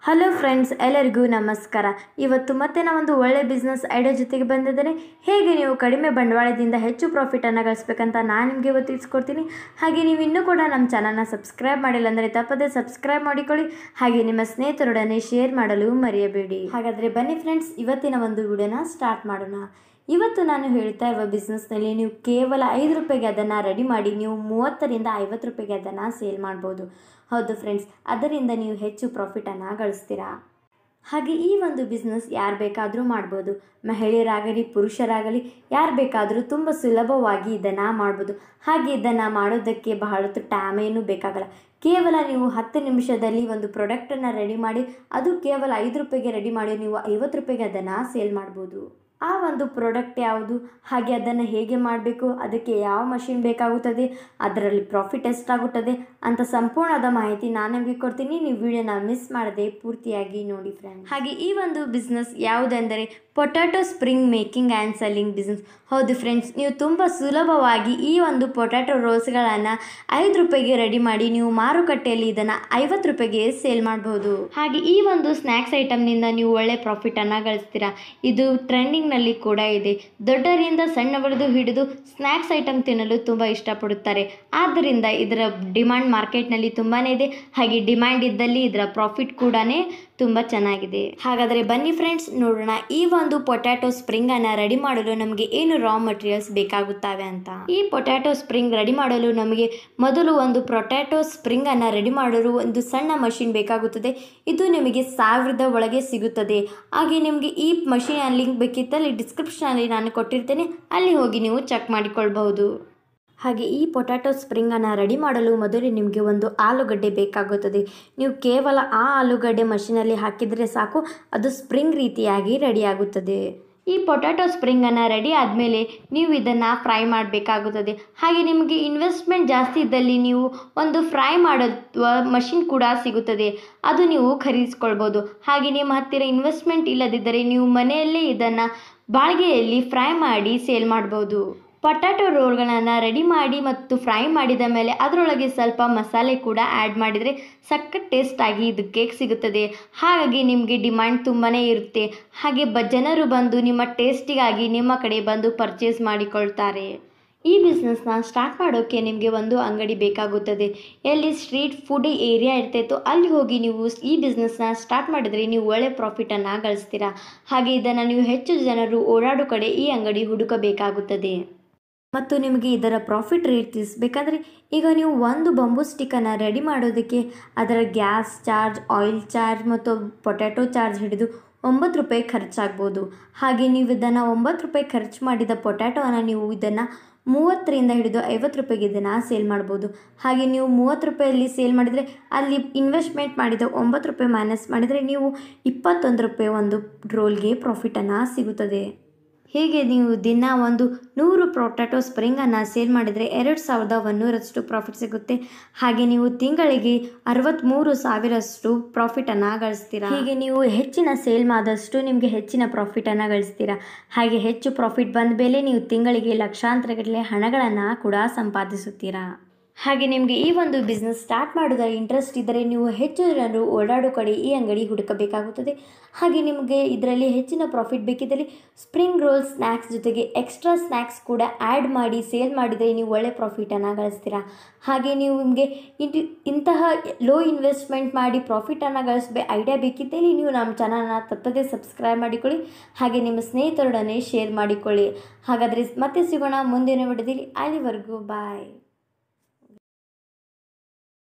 hello friends ಎಲ್ಲರಿಗೂ ನಮಸ್ಕಾರ ಇವತ್ತು ಮತ್ತೆ ನಾವೊಂದು ಒಳ್ಳೆ ಬಿಸ್ನೆಸ್ ಐಡಿಯಾ ಜೊತೆಗೆ ಬಂದಿದ್ದೇನೆ ಹೇಗೆ ನೀವು ಕಡಿಮೆ ಬಂಡವಾಳದಿಂದ ಹೆಚ್ಚು ಪ್ರಾಫಿಟನ್ನು ಗಳಿಸ್ಬೇಕಂತ ನಾನು ನಿಮಗೆ ಇವತ್ತು ತಿಳಿಸ್ಕೊಡ್ತೀನಿ ಹಾಗೆ ನೀವು ಇನ್ನೂ ಕೂಡ ನಮ್ಮ ಚಾನಲ್ನ ಸಬ್ಸ್ಕ್ರೈಬ್ ಮಾಡಿಲ್ಲ ಅಂದರೆ ತಪ್ಪದೇ ಸಬ್ಸ್ಕ್ರೈಬ್ ಮಾಡಿಕೊಳ್ಳಿ ಹಾಗೆ ನಿಮ್ಮ ಸ್ನೇಹಿತರೊಡನೆ ಶೇರ್ ಮಾಡಲು ಮರೆಯಬೇಡಿ ಹಾಗಾದರೆ ಬನ್ನಿ ಫ್ರೆಂಡ್ಸ್ ಇವತ್ತಿನ ಒಂದು ವಿಡಿಯೋನ ಸ್ಟಾರ್ಟ್ ಮಾಡೋಣ ಇವತ್ತು ನಾನು ಹೇಳ್ತಾ ಇರುವ ಬಿಸ್ನೆಸ್ನಲ್ಲಿ ನೀವು ಕೇವಲ ಐದು ರೂಪಾಯಿಗೆ ಅದನ್ನು ರೆಡಿ ಮಾಡಿ ನೀವು ಮೂವತ್ತರಿಂದ ಐವತ್ತು ರೂಪಾಯಿಗೆ ಅದನ್ನು ಸೇಲ್ ಮಾಡ್ಬೋದು ಹೌದು ಫ್ರೆಂಡ್ಸ್ ಅದರಿಂದ ನೀವು ಹೆಚ್ಚು ಪ್ರಾಫಿಟನ್ನು ಗಳಿಸ್ತೀರಾ ಹಾಗೆ ಈ ಒಂದು ಬಿಸ್ನೆಸ್ ಯಾರು ಬೇಕಾದರೂ ಮಾಡ್ಬೋದು ಮಹಿಳೆಯರಾಗಲಿ ಪುರುಷರಾಗಲಿ ಯಾರು ಬೇಕಾದರೂ ತುಂಬ ಸುಲಭವಾಗಿ ಇದನ್ನು ಮಾಡ್ಬೋದು ಹಾಗೆ ಇದನ್ನು ಮಾಡೋದಕ್ಕೆ ಬಹಳಷ್ಟು ಟೈಮ್ ಏನೂ ಬೇಕಾಗಲ್ಲ ಕೇವಲ ನೀವು ಹತ್ತು ನಿಮಿಷದಲ್ಲಿ ಒಂದು ಪ್ರಾಡಕ್ಟನ್ನು ರೆಡಿ ಮಾಡಿ ಅದು ಕೇವಲ ಐದು ರೂಪಾಯಿಗೆ ರೆಡಿ ಮಾಡಿ ನೀವು ಐವತ್ತು ರೂಪಾಯಿಗೆ ಅದನ್ನು ಸೇಲ್ ಮಾಡ್ಬೋದು ಆ ಒಂದು ಪ್ರಾಡಕ್ಟ್ ಯಾವುದು ಹಾಗೆ ಅದನ್ನು ಹೇಗೆ ಮಾಡಬೇಕು ಅದಕ್ಕೆ ಯಾವ ಮಷಿನ್ ಬೇಕಾಗುತ್ತದೆ ಅದರಲ್ಲಿ ಪ್ರಾಫಿಟ್ ಎಷ್ಟಾಗುತ್ತದೆ ಅಂತ ಸಂಪೂರ್ಣದ ಮಾಹಿತಿ ನಾನು ನಿಮಗೆ ಕೊಡ್ತೀನಿ ನೀವು ವಿಡಿಯೋನ ಮಿಸ್ ಮಾಡದೆ ಪೂರ್ತಿಯಾಗಿ ನೋಡಿ ಫ್ರೆಂಡ್ ಹಾಗೆ ಈ ಒಂದು ಬಿಸ್ನೆಸ್ ಯಾವುದೆಂದರೆ potato spring making and selling business ಹೌದು ಫ್ರೆಂಡ್ಸ್ ನೀವು ತುಂಬ ಸುಲಭವಾಗಿ ಈ ಒಂದು ಪೊಟ್ಯಾಟೊ ರೋಲ್ಸ್ಗಳನ್ನು ಐದು ರೂಪಾಯಿಗೆ ರೆಡಿ ಮಾಡಿ ನೀವು ಮಾರುಕಟ್ಟೆಯಲ್ಲಿ ಇದನ್ನು ಐವತ್ತು ರೂಪಾಯಿಗೆ ಸೇಲ್ ಮಾಡಬಹುದು ಹಾಗೆ ಈ ಒಂದು ಸ್ನ್ಯಾಕ್ಸ್ ಐಟಮ್ನಿಂದ ನೀವು ಒಳ್ಳೆ ಪ್ರಾಫಿಟನ್ನು ಗಳಿಸ್ತೀರಾ ಇದು ಟ್ರೆಂಡಿಂಗ್ನಲ್ಲಿ ಕೂಡ ಇದೆ ದೊಡ್ಡರಿಂದ ಸಣ್ಣವರದು ಹಿಡಿದು ಸ್ನ್ಯಾಕ್ಸ್ ಐಟಮ್ ತಿನ್ನಲು ತುಂಬ ಇಷ್ಟಪಡುತ್ತಾರೆ ಆದ್ದರಿಂದ ಇದರ ಡಿಮಾಂಡ್ ಮಾರ್ಕೆಟ್ನಲ್ಲಿ ತುಂಬಾ ಇದೆ ಹಾಗೆ ಡಿಮ್ಯಾಂಡ್ ಇದ್ದಲ್ಲಿ ಇದರ ಪ್ರಾಫಿಟ್ ಕೂಡ ತುಂಬ ಚೆನ್ನಾಗಿದೆ ಹಾಗಾದರೆ ಬನ್ನಿ ಫ್ರೆಂಡ್ಸ್ ನೋಡೋಣ ಈ ಒಂದು ಪೊಟ್ಯಾಟೊ ಸ್ಪ್ರಿಂಗ್ ಅನ್ನ ರೆಡಿ ಮಾಡಲು ನಮಗೆ ಏನು ರಾ ಮಟೀರಿಯಲ್ಸ್ ಬೇಕಾಗುತ್ತವೆ ಅಂತ ಈ ಪೊಟ್ಯಾಟೊ ಸ್ಪ್ರಿಂಗ್ ರೆಡಿ ಮಾಡಲು ನಮಗೆ ಮೊದಲು ಒಂದು ಪೊಟ್ಯಾಟೊ ಸ್ಪ್ರಿಂಗ್ ಅನ್ನ ರೆಡಿ ಮಾಡಲು ಒಂದು ಸಣ್ಣ ಮಷಿನ್ ಬೇಕಾಗುತ್ತದೆ ಇದು ನಿಮಗೆ ಸಾವಿರದ ಒಳಗೆ ಸಿಗುತ್ತದೆ ಹಾಗೆ ನಿಮಗೆ ಈ ಮಷಿನ್ ಲಿಂಕ್ ಬೇಕಿದ್ದಲ್ಲಿ ಡಿಸ್ಕ್ರಿಪ್ಷನಲ್ಲಿ ನಾನು ಕೊಟ್ಟಿರ್ತೇನೆ ಅಲ್ಲಿ ಹೋಗಿ ನೀವು ಚೆಕ್ ಮಾಡಿಕೊಳ್ಬಹುದು ಹಾಗೆ ಈ ಪೊಟ್ಯಾಟೊ ಸ್ಪ್ರಿಂಗನ್ನು ರೆಡಿ ಮಾಡಲು ಮೊದಲು ನಿಮಗೆ ಒಂದು ಆಲೂಗಡ್ಡೆ ಬೇಕಾಗುತ್ತದೆ ನೀವು ಕೇವಲ ಆ ಆಲೂಗಡ್ಡೆ ಮಷಿನಲ್ಲಿ ಹಾಕಿದರೆ ಸಾಕು ಅದು ಸ್ಪ್ರಿಂಗ್ ರೀತಿಯಾಗಿ ರೆಡಿಯಾಗುತ್ತದೆ ಈ ಪೊಟ್ಯಾಟೊ ಸ್ಪ್ರಿಂಗನ್ನು ರೆಡಿ ಆದಮೇಲೆ ನೀವು ಇದನ್ನು ಫ್ರೈ ಮಾಡಬೇಕಾಗುತ್ತದೆ ಹಾಗೆ ನಿಮಗೆ ಇನ್ವೆಸ್ಟ್ಮೆಂಟ್ ಜಾಸ್ತಿ ಇದ್ದಲ್ಲಿ ನೀವು ಒಂದು ಫ್ರೈ ಮಾಡುವ ಮಷಿನ್ ಕೂಡ ಸಿಗುತ್ತದೆ ಅದು ನೀವು ಖರೀದಿಸ್ಕೊಳ್ಬೋದು ಹಾಗೆ ನಿಮ್ಮ ಹತ್ತಿರ ಇನ್ವೆಸ್ಟ್ಮೆಂಟ್ ಇಲ್ಲದಿದ್ದರೆ ನೀವು ಮನೆಯಲ್ಲೇ ಇದನ್ನು ಬಾಳಿಗೆಯಲ್ಲಿ ಫ್ರೈ ಮಾಡಿ ಸೇಲ್ ಮಾಡ್ಬೋದು ಪೊಟ್ಯಾಟೊ ರೋಲ್ಗಳನ್ನು ರೆಡಿ ಮಾಡಿ ಮತ್ತು ಫ್ರೈ ಮಾಡಿದ ಮೇಲೆ ಅದರೊಳಗೆ ಸ್ವಲ್ಪ ಮಸಾಲೆ ಕೂಡ ಆ್ಯಡ್ ಮಾಡಿದರೆ ಸಖತ್ ಟೇಸ್ಟಾಗಿ ಇದು ಕೇಕ್ ಸಿಗುತ್ತದೆ ಹಾಗಾಗಿ ನಿಮಗೆ ಡಿಮ್ಯಾಂಡ್ ತುಂಬಾ ಇರುತ್ತೆ ಹಾಗೆ ಬ ಜನರು ಬಂದು ನಿಮ್ಮ ಟೇಸ್ಟಿಗಾಗಿ ನಿಮ್ಮ ಕಡೆ ಬಂದು ಪರ್ಚೇಸ್ ಮಾಡಿಕೊಳ್ತಾರೆ ಈ ಬಿಸ್ನೆಸ್ನ ಸ್ಟಾರ್ಟ್ ಮಾಡೋಕ್ಕೆ ನಿಮಗೆ ಒಂದು ಅಂಗಡಿ ಬೇಕಾಗುತ್ತದೆ ಎಲ್ಲಿ ಸ್ಟ್ರೀಟ್ ಫುಡ್ ಏರಿಯಾ ಇರ್ತೈತೋ ಅಲ್ಲಿ ಹೋಗಿ ನೀವು ಈ ಬಿಸ್ನೆಸ್ನ ಸ್ಟಾರ್ಟ್ ಮಾಡಿದರೆ ನೀವು ಒಳ್ಳೆ ಪ್ರಾಫಿಟನ್ನು ಗಳಿಸ್ತೀರಾ ಹಾಗೆ ಇದನ್ನು ನೀವು ಹೆಚ್ಚು ಜನರು ಓಡಾಡೋ ಕಡೆ ಈ ಅಂಗಡಿ ಹುಡುಕಬೇಕಾಗುತ್ತದೆ ಮತ್ತು ನಿಮಗೆ ಇದರ ಪ್ರಾಫಿಟ್ ರೇಟ್ ತಿಳಿಸ್ಬೇಕಾದ್ರೆ ಈಗ ನೀವು ಒಂದು ಬಂಬೂ ಸ್ಟಿಕ್ಕನ್ನು ರೆಡಿ ಮಾಡೋದಕ್ಕೆ ಅದರ ಗ್ಯಾಸ್ ಚಾರ್ಜ್ ಆಯಿಲ್ ಚಾರ್ಜ್ ಮತ್ತು ಪೊಟ್ಯಾಟೊ ಚಾರ್ಜ್ ಹಿಡಿದು ಒಂಬತ್ತು ರೂಪಾಯಿ ಖರ್ಚಾಗ್ಬೋದು ಹಾಗೆ ನೀವು ಇದನ್ನು ಒಂಬತ್ತು ರೂಪಾಯಿ ಖರ್ಚು ಮಾಡಿದ ಪೊಟ್ಯಾಟೋನ ನೀವು ಇದನ್ನು ಮೂವತ್ತರಿಂದ ಹಿಡಿದು ಐವತ್ತು ರೂಪಾಯಿಗೆ ಇದನ್ನು ಸೇಲ್ ಮಾಡ್ಬೋದು ಹಾಗೆ ನೀವು ಮೂವತ್ತು ರೂಪಾಯಲ್ಲಿ ಸೇಲ್ ಮಾಡಿದರೆ ಅಲ್ಲಿ ಇನ್ವೆಸ್ಟ್ಮೆಂಟ್ ಮಾಡಿದ ಒಂಬತ್ತು ರೂಪಾಯಿ ಮೈನಸ್ ಮಾಡಿದರೆ ನೀವು ಇಪ್ಪತ್ತೊಂದು ರೂಪಾಯಿ ಒಂದು ರೋಲ್ಗೆ ಪ್ರಾಫಿಟನ್ನು ಸಿಗುತ್ತದೆ ಹೀಗೆ ನೀವು ದಿನ ಒಂದು ನೂರು ಪೊಟ್ಯಾಟೊ ಸ್ಪ್ರಿಂಗನ್ನು ಸೇಲ್ ಮಾಡಿದರೆ ಎರಡು ಸಾವಿರದ ಒಂದೂರಷ್ಟು ಪ್ರಾಫಿಟ್ ಸಿಗುತ್ತೆ ಹಾಗೆ ನೀವು ತಿಂಗಳಿಗೆ ಅರವತ್ತ್ಮೂರು ಸಾವಿರಷ್ಟು ಪ್ರಾಫಿಟನ್ನು ಗಳಿಸ್ತೀರಾ ಹೀಗೆ ನೀವು ಹೆಚ್ಚಿನ ಸೇಲ್ ಆದಷ್ಟು ನಿಮಗೆ ಹೆಚ್ಚಿನ ಪ್ರಾಫಿಟನ್ನು ಗಳಿಸ್ತೀರಾ ಹಾಗೆ ಹೆಚ್ಚು ಪ್ರಾಫಿಟ್ ಬಂದ ಮೇಲೆ ನೀವು ತಿಂಗಳಿಗೆ ಲಕ್ಷಾಂತರಗಟ್ಟಲೆ ಹಣಗಳನ್ನು ಕೂಡ ಸಂಪಾದಿಸುತ್ತೀರಾ ಹಾಗೆ ನಿಮಗೆ ಈ ಒಂದು ಬಿಸ್ನೆಸ್ ಸ್ಟಾರ್ಟ್ ಮಾಡೋದರ ಇಂಟ್ರೆಸ್ಟ್ ಇದ್ದರೆ ನೀವು ಹೆಚ್ಚು ಜನರು ಓಡಾಡೋ ಕಡೆ ಈ ಅಂಗಡಿ ಹುಡುಕಬೇಕಾಗುತ್ತದೆ ಹಾಗೆ ನಿಮಗೆ ಇದರಲ್ಲಿ ಹೆಚ್ಚಿನ ಪ್ರಾಫಿಟ್ ಬೇಕಿದ್ದಲ್ಲಿ ಸ್ಪ್ರಿಂಗ್ ರೋಲ್ ಸ್ನ್ಯಾಕ್ಸ್ ಜೊತೆಗೆ ಎಕ್ಸ್ಟ್ರಾ ಸ್ನ್ಯಾಕ್ಸ್ ಕೂಡ ಆ್ಯಡ್ ಮಾಡಿ ಸೇಲ್ ಮಾಡಿದರೆ ನೀವು ಒಳ್ಳೆ ಪ್ರಾಫಿಟನ್ನು ಗಳಿಸ್ತೀರಾ ಹಾಗೆ ನೀವು ನಿಮಗೆ ಇಂಟಿ ಇಂತಹ ಲೋ ಇನ್ವೆಸ್ಟ್ಮೆಂಟ್ ಮಾಡಿ ಪ್ರಾಫಿಟನ್ನು ಗಳಿಸ್ಬೇ ಐಡಿಯಾ ಬೇಕಿದ್ದಲ್ಲಿ ನೀವು ನಮ್ಮ ಚಾನಲ್ನ ತಪ್ಪದೇ ಸಬ್ಸ್ಕ್ರೈಬ್ ಮಾಡಿಕೊಳ್ಳಿ ಹಾಗೆ ನಿಮ್ಮ ಸ್ನೇಹಿತರೊಡನೆ ಶೇರ್ ಮಾಡಿಕೊಳ್ಳಿ ಹಾಗಾದರೆ ಮತ್ತೆ ಸಿಗೋಣ ಮುಂದಿನ ವಿಡಿಯೋದಲ್ಲಿ ಅಲ್ಲಿವರೆಗೂ ಬಾಯ್